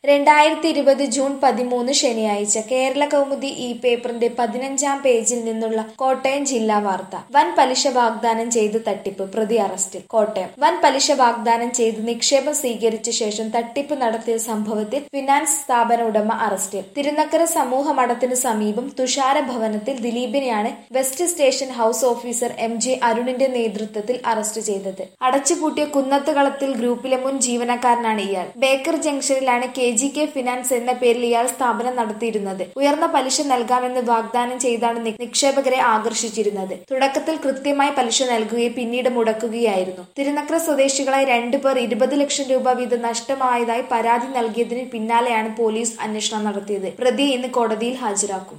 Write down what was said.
രണ്ടായിരത്തി ഇരുപത് ജൂൺ പതിമൂന്ന് ശനിയാഴ്ച കേരള കൗമുദി ഈ പേപ്പറിന്റെ പതിനഞ്ചാം പേജിൽ നിന്നുള്ള കോട്ടയം ജില്ലാ വാർത്ത വൻ പലിശ വാഗ്ദാനം ചെയ്ത് തട്ടിപ്പ് പ്രതി അറസ്റ്റിൽ കോട്ടയം വൻ പലിശ വാഗ്ദാനം ചെയ്ത് നിക്ഷേപം സ്വീകരിച്ച ശേഷം തട്ടിപ്പ് നടത്തിയ സംഭവത്തിൽ ഫിനാൻസ് സ്ഥാപന ഉടമ അറസ്റ്റിൽ തിരുനക്കര സമൂഹ മഠത്തിനു സമീപം തുഷാര ഭവനത്തിൽ ദിലീപിനെയാണ് west station house officer M J അരുണിന്റെ നേതൃത്വത്തിൽ അറസ്റ്റ് ചെയ്തത് അടച്ചുപൂട്ടിയ കുന്നത്തുകളത്തിൽ ഗ്രൂപ്പിലെ മുൻ ജീവനക്കാരനാണ് ഇയാൾ ബേക്കർ ജംഗ്ഷനിലാണ് കെ ജി കെ ഫിനാൻസ് എന്ന പേരിൽ ഇയാൾ സ്ഥാപനം നടത്തിയിരുന്നത് ഉയർന്ന പലിശ നൽകാമെന്ന് വാഗ്ദാനം ചെയ്താണ് നി- നിക്ഷേപകരെ ആകർഷിച്ചിരുന്നത് തുടക്കത്തിൽ കൃത്യമായി പലിശ നൽകുകയും പിന്നീട് മുടക്കുകയായിരുന്നു തിരുനക്കര സ്വദേശികളായ രണ്ടുപേർ ഇരുപത് ലക്ഷം രൂപ വീതം നഷ്ടമായതായി പരാതി നൽകിയതിന് പിന്നാലെയാണ് പോലീസ് അന്വേഷണം നടത്തിയത് പ്രതിയെ ഇന്ന് കോടതിയിൽ ഹാജരാക്കും